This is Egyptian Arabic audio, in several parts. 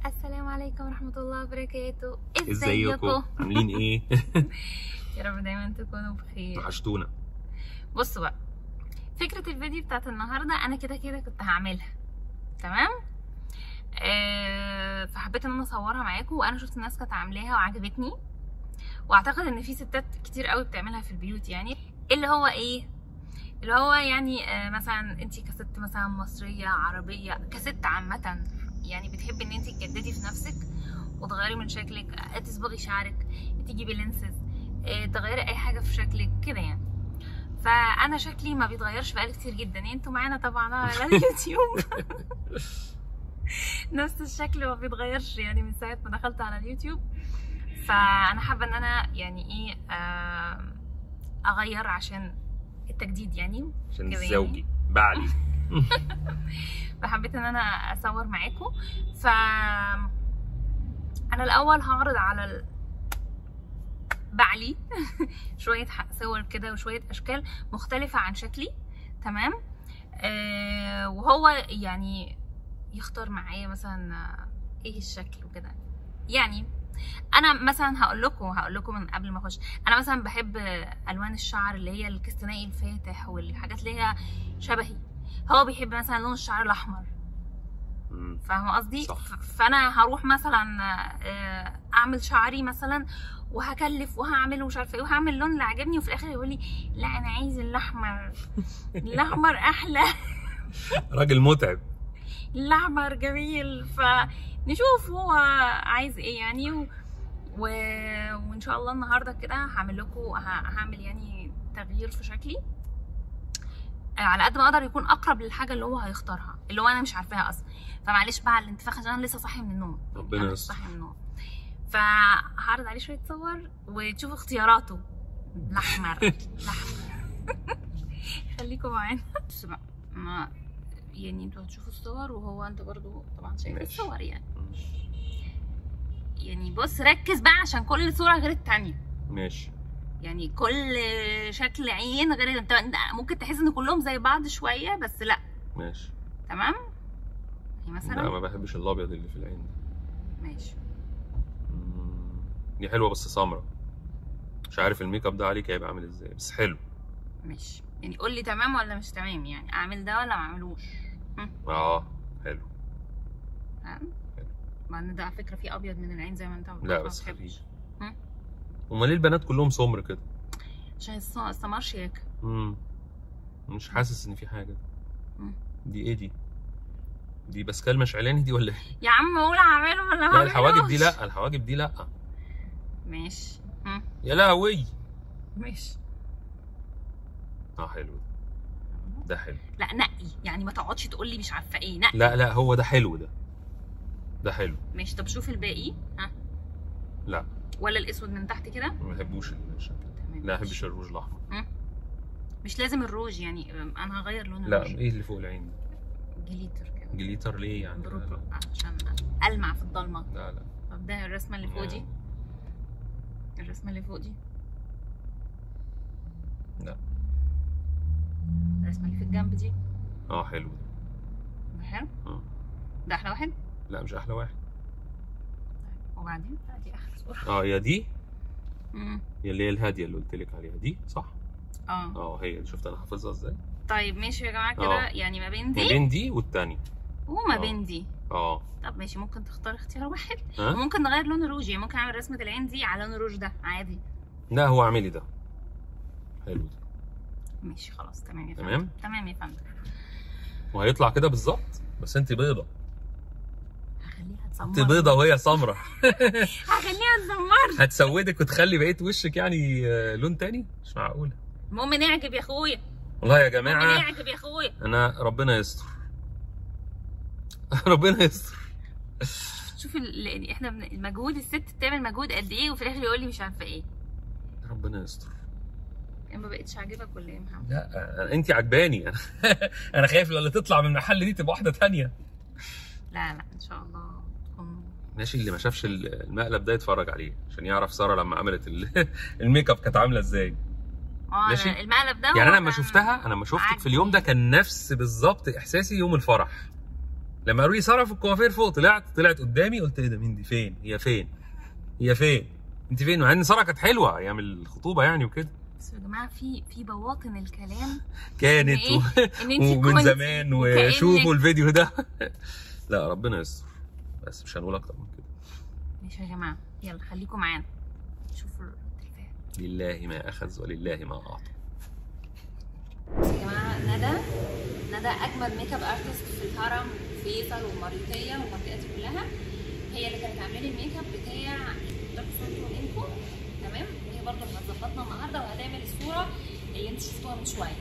السلام عليكم ورحمة الله وبركاته ازيكم عاملين ايه يا رب دايما تكونوا بخير وحشتونا بصوا بقى فكرة الفيديو بتاعت النهاردة أنا كده كده كنت هعملها تمام آه فحبيت ان انا اصورها معاكم وانا شفت الناس كانت عاملاها وعجبتني واعتقد ان في ستات كتير قوي بتعملها في البيوت يعني اللي هو ايه اللي هو يعني آه مثلا انت كست مثلا مصريه عربيه كست عامه يعني بتحبي ان انت تجددي في نفسك وتغيري من شكلك آه، تصبغي شعرك تجيبي لينسز آه، تغيري اي حاجه في شكلك كده يعني فانا شكلي ما بيتغيرش بقالي كتير جدا يعني انتوا معانا طبعا على اليوتيوب نفس الشكل ما بيتغيرش يعني من ساعه ما دخلت على اليوتيوب فانا حابه ان انا يعني ايه آه، اغير عشان التجديد يعني عشان كده يعني. زوجي بعلي فحبيت ان انا اصور معاكم ف انا الاول هعرض على ال... بعلي شويه ح- صور كده وشويه اشكال مختلفه عن شكلي تمام آه وهو يعني يختار معايا مثلا آه، ايه الشكل وكده يعني انا مثلا هقول لكم هقول لكم من قبل ما اخش انا مثلا بحب الوان الشعر اللي هي الكستنائي الفاتح والحاجات اللي هي شبهي هو بيحب مثلا لون الشعر الاحمر مم. فاهمه قصدي صح. ف- فانا هروح مثلا آه، اعمل شعري مثلا وهكلف وهعمل ومش عارفه ايه وهعمل اللون اللي عجبني وفي الاخر يقول لي لا انا عايز الاحمر الاحمر احلى راجل متعب الاحمر جميل فنشوف هو عايز ايه يعني و... و... وان شاء الله النهارده كده هعمل لكم ه- هعمل يعني تغيير في شكلي آه، على قد ما اقدر يكون اقرب للحاجه اللي هو هيختارها اللي هو انا مش عارفاها اصلا فمعلش بقى على الانتفاخ عشان انا لسه صاحيه من النوم ربنا أنا لسه يستر. صاحيه من النوم فهعرض عليه شويه صور وتشوفوا اختياراته الاحمر الاحمر خليكم معانا بص بقى ما يعني انتوا هتشوفوا الصور وهو انت برضو طبعا شايف ماشي. الصور يعني يعني بص ركز بقى عشان كل صوره غير التانية ماشي يعني كل شكل عين غير انت انت ممكن تحس ان كلهم زي بعض شويه بس لا ماشي تمام يعني لا مثلا ما بحبش الابيض اللي في العين ده ماشي مم. دي حلوه بس سمرة مش عارف الميك اب ده عليك هيبقى عامل ازاي بس حلو ماشي يعني قول لي تمام ولا مش تمام يعني اعمل ده ولا ما اعملوش اه حلو فاهم مع ان ده على فكره فيه ابيض من العين زي ما انت لا ما بس بتحبش. خفيف مم. امال ليه البنات كلهم سمر كده عشان الص- السمار شياكه مم. مش حاسس ان في حاجه مم. دي ايه دي دي باسكال مشعلاني دي ولا ايه يا عم قول اعمله ولا ما لا الحواجب دي أعملوش؟ لا الحواجب دي لا ماشي مم. يا لهوي ماشي اه حلو ده. ده حلو لا نقي يعني ما تقعدش تقول لي مش عارفه ايه نقي لا لا هو ده حلو ده ده حلو ماشي طب شوف الباقي ها لا ولا الاسود من تحت كده ما بحبوش الشكل تمام لا ما بحبش الروج الاحمر مش لازم الروج يعني انا هغير لون لا الروج ايه اللي فوق العين ده جليتر كده جليتر ليه يعني لا, بربع لا. عشان المع في الضلمه لا لا طب ده الرسمه اللي فوق دي الرسمه اللي فوق دي لا. الرسمه اللي في الجنب دي اه حلو ده. ده حلو اه ده احلى واحد لا مش احلى واحد وبعدين لا دي احلى صوره اه يا دي مم. يا اللي هي الهاديه اللي قلت لك عليها دي صح اه اه هي دي شفت انا حافظها ازاي طيب ماشي يا جماعه كده آه. يعني ما بين ما دي بين دي والتانية وما آه. بين دي اه طب ماشي ممكن تختار اختيار واحد ها وممكن نغير لون الروج يعني ممكن اعمل رسمه العين دي على لون الروج ده عادي لا هو اعملي ده حلو ده ماشي خلاص تمام يا فندم تمام تمام يا فندم وهيطلع كده بالظبط بس انت بيضه هخليها انت تسمر بيضه وهي سمراء هخليها تسمر هتسودك وتخلي بقيه وشك يعني آه، لون تاني مش معقوله المهم نعجب يا اخويا والله يا المهم جماعه نعجب يا اخويا انا ربنا يستر ربنا يستر شوف ال- ال- احنا بن- المجهود الست بتعمل مجهود قد ايه وفي الاخر يقول لي مش عارفه ايه ربنا يستر يعني ما بقتش عاجبك ولا ايه يا محمد لا انت عجباني انا انا خايف لو اللي تطلع من المحل دي تبقى واحده تانية لا لا ان شاء الله تكون ماشي اللي ما شافش المقلب ده يتفرج عليه عشان يعرف ساره لما عملت ال- الميك اب كانت عامله ازاي اه ماشي. أنا المقلب ده يعني هو انا لما كان شفتها انا لما شفتك في عاجبني. اليوم ده كان نفس بالظبط احساسي يوم الفرح لما قالوا لي ساره في الكوافير فوق طلعت طلعت قدامي قلت ايه ده مين دي فين هي فين هي فين انت فين مع ان ساره كانت حلوه ايام الخطوبه يعني وكده بس يا جماعه في في بواطن الكلام كانت إيه؟ و... ان انت ومن كنت زمان وكأنك- وشوفوا الفيديو ده لا ربنا يستر بس مش هنقول اكتر من كده ماشي يا جماعه يلا خليكم معانا شوفوا التلفاز لله ما اخذ ولله ما اعطى يا جماعه ندى ندى اجمد ميك اب ارتست في الهرم فيصل والمريوطيه والمنطقه دي كلها هي اللي كانت عامله لي الميك اب بتاع دارك صورته منكم تمام وهي برضه اللي هتظبطنا النهارده وهتعمل الصوره اللي انت شفتوها من شويه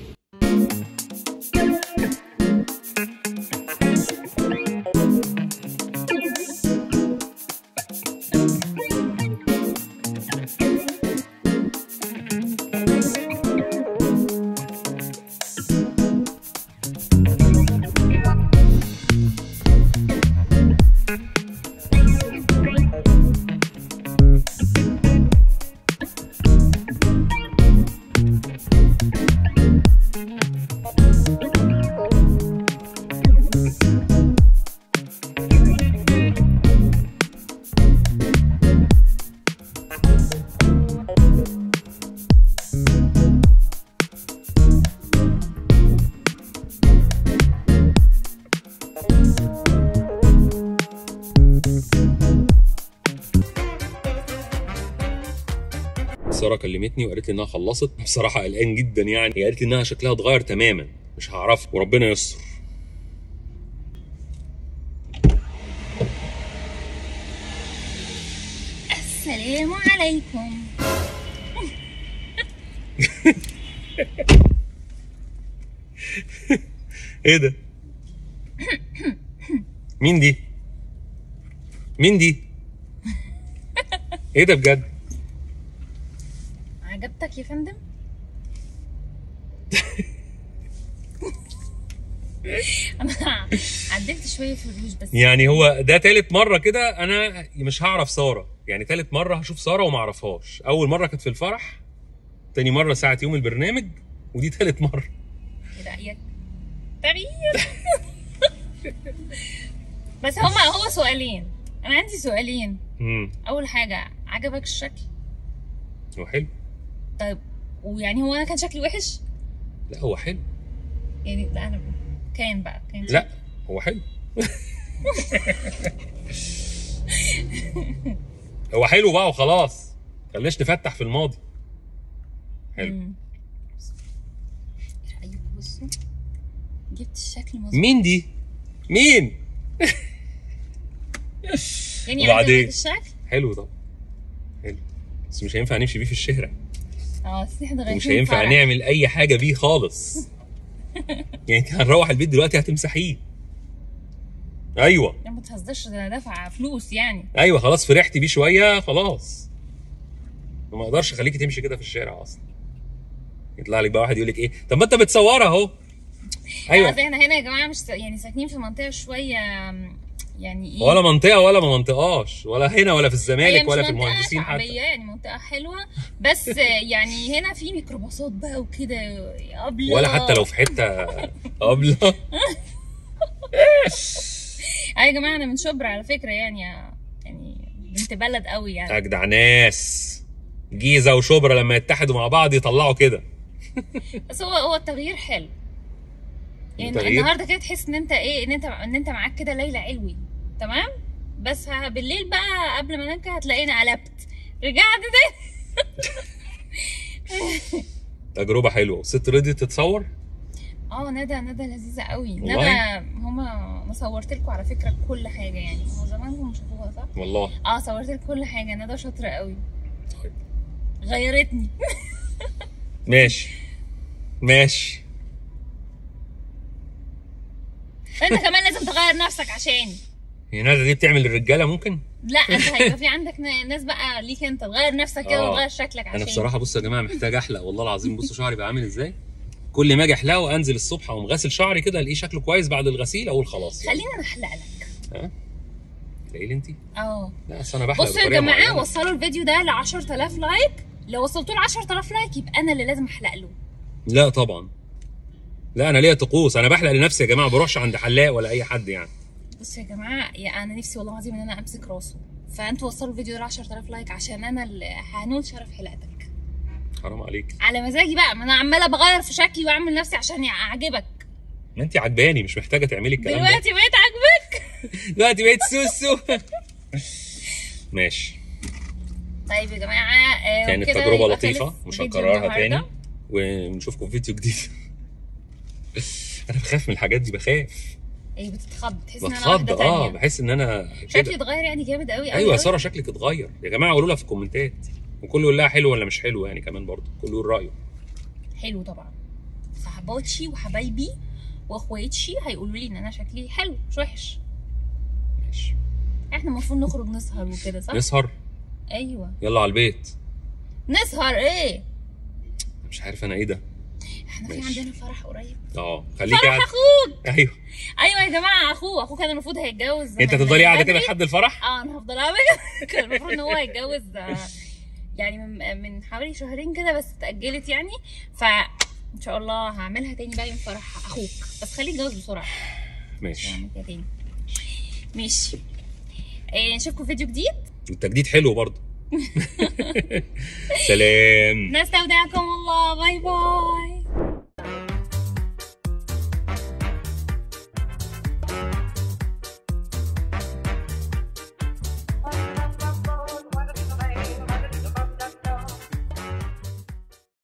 ساره كلمتني وقالت لي انها خلصت بصراحه قلقان جدا يعني هي قالت لي انها شكلها اتغير تماما مش هعرفها وربنا يستر السلام عليكم ايه ده مين دي مين دي ايه ده بجد عجبتك يا فندم انا عدلت شويه في الروج بس يعني هو ده تالت مره كده انا مش هعرف ساره يعني تالت مره هشوف ساره وما اعرفهاش اول مره كانت في الفرح تاني مره ساعه يوم البرنامج ودي تالت مره ايه رايك تغيير بس هما هو سؤالين انا عندي سؤالين امم اول حاجه عجبك الشكل هو حلو طيب ويعني هو انا كان شكلي وحش لا هو حلو يعني لا انا كان بقى كان لا هو حلو هو حلو بقى وخلاص خليش نفتح في الماضي حلو مم. ايه رايكم بصوا جبت الشكل مظبوط مين دي مين يعني وبعدين؟ عجبك الشكل حلو طبعا حلو بس مش هينفع نمشي بيه في الشارع اه بس احنا رايحين مش هينفع فرح. نعمل اي حاجه بيه خالص يعني انت هنروح البيت دلوقتي هتمسحيه ايوه لا ما تهزرش ده انا دافعه فلوس يعني ايوه خلاص فرحتي بيه شويه خلاص وما اقدرش اخليكي تمشي كده في الشارع اصلا يطلع لك بقى واحد يقول لك ايه طب ما انت بتصورها اهو ايوه ايوه احنا هنا يا جماعه مش س- يعني ساكنين في منطقه شويه م، يعني ايه ولا منطقه ولا ما منطقاش ولا هنا ولا في هي الزمالك مش ولا في منطقة المهندسين حتى شعبية يعني منطقة حلوة بس يعني هنا في ميكروباصات بقى وكده يا أبيض ولا حتى لو في حته قبل أيوة يا جماعة أنا من شبرا على فكرة يعني يعني بنت بلد قوي يعني اجدع ناس جيزه وشبرا لما يتحدوا مع بعض يطلعوا كده بس هو هو التغيير حلو يعني التغيير؟ النهارده كده تحس ان انت ايه ان انت ان انت معاك كده ليلى علوي تمام بس ه- بالليل بقى قبل ما انام كده هتلاقيني قلبت رجعت تاني تجربه حلوه الست رضيت تتصور اه ندى ندى لذيذه قوي ندى والله؟ هما انا صورت لكم على فكره كل حاجه يعني هو زمانكم شافوها صح والله اه صورت لكم كل حاجه ندى شاطره قوي طيب. غيرتني ماشي ماشي فانت كمان لازم تغير نفسك عشاني هي ندى دي بتعمل الرجاله ممكن لا انت هيبقى في عندك ن- ناس بقى ليك انت تغير نفسك كده آه. وتغير شكلك عشان انا بصراحه بصوا يا جماعه محتاج احلق والله العظيم بصوا شعري بقى عامل ازاي كل ما اجي احلقه انزل الصبح اقوم غاسل شعري كده الاقيه شكله كويس بعد الغسيل اقول خلاص خلينا نحلق لك تلاقيه انت اه لا اصل انا بحلق بصوا يا بطريقة جماعه معينة. وصلوا الفيديو ده ل 10000 لايك لو وصلتوا ل 10000 لايك يبقى انا اللي لازم احلق له لا طبعا لا انا ليا طقوس انا بحلق لنفسي يا جماعه ما بروحش عند حلاق ولا اي حد يعني بصوا يا جماعه يا انا نفسي والله العظيم ان انا امسك راسه فانتوا وصلوا الفيديو ده ل 10000 لايك عشان انا اللي هنول شرف حلقتك حرام عليك على مزاجي بقى ما انا عماله بغير في شكلي واعمل نفسي عشان اعجبك ما انت عجباني مش محتاجه تعملي الكلام ده دلوقتي بقيت عاجبك دلوقتي بقيت سوسو ماشي طيب يا جماعه آه، كانت وكده تجربه يبقى لطيفه خلص مش فيديو هنكررها النهاردة. تاني ونشوفكم في فيديو جديد انا بخاف من الحاجات دي بخاف ايه بتتخض تحس ان انا بتخض واحده اه تانية بحس ان انا شكلي كده اتغير يعني جامد قوي ايوه يا ساره شكلك اتغير يا جماعه قولوا لها في الكومنتات وكله يقول لها حلو ولا مش حلو يعني كمان برضه كله يقول رايه حلو طبعا صحباتي وحبايبي واخواتي هيقولوا لي ان انا شكلي حلو مش وحش ماشي احنا المفروض نخرج نسهر وكده صح نسهر ايوه يلا على البيت نسهر ايه مش عارف انا ايه ده احنا في ماشي. عندنا فرح قريب اه خليك فرح قاعد اخوك ايوه ايوه يا جماعه اخوه اخوه كان المفروض هيتجوز انت من- تفضلي قاعده بدري. كده لحد الفرح اه انا هفضل اعمل كان المفروض ان هو هيتجوز آه، يعني من من حوالي شهرين كده بس اتاجلت يعني ف ان شاء الله هعملها تاني بقى يوم فرح اخوك بس خليه يتجوز بسرعه ماشي هعمل كده تاني ماشي إيه نشوفكم فيديو جديد التجديد حلو برضه سلام نستودعكم الله باي باي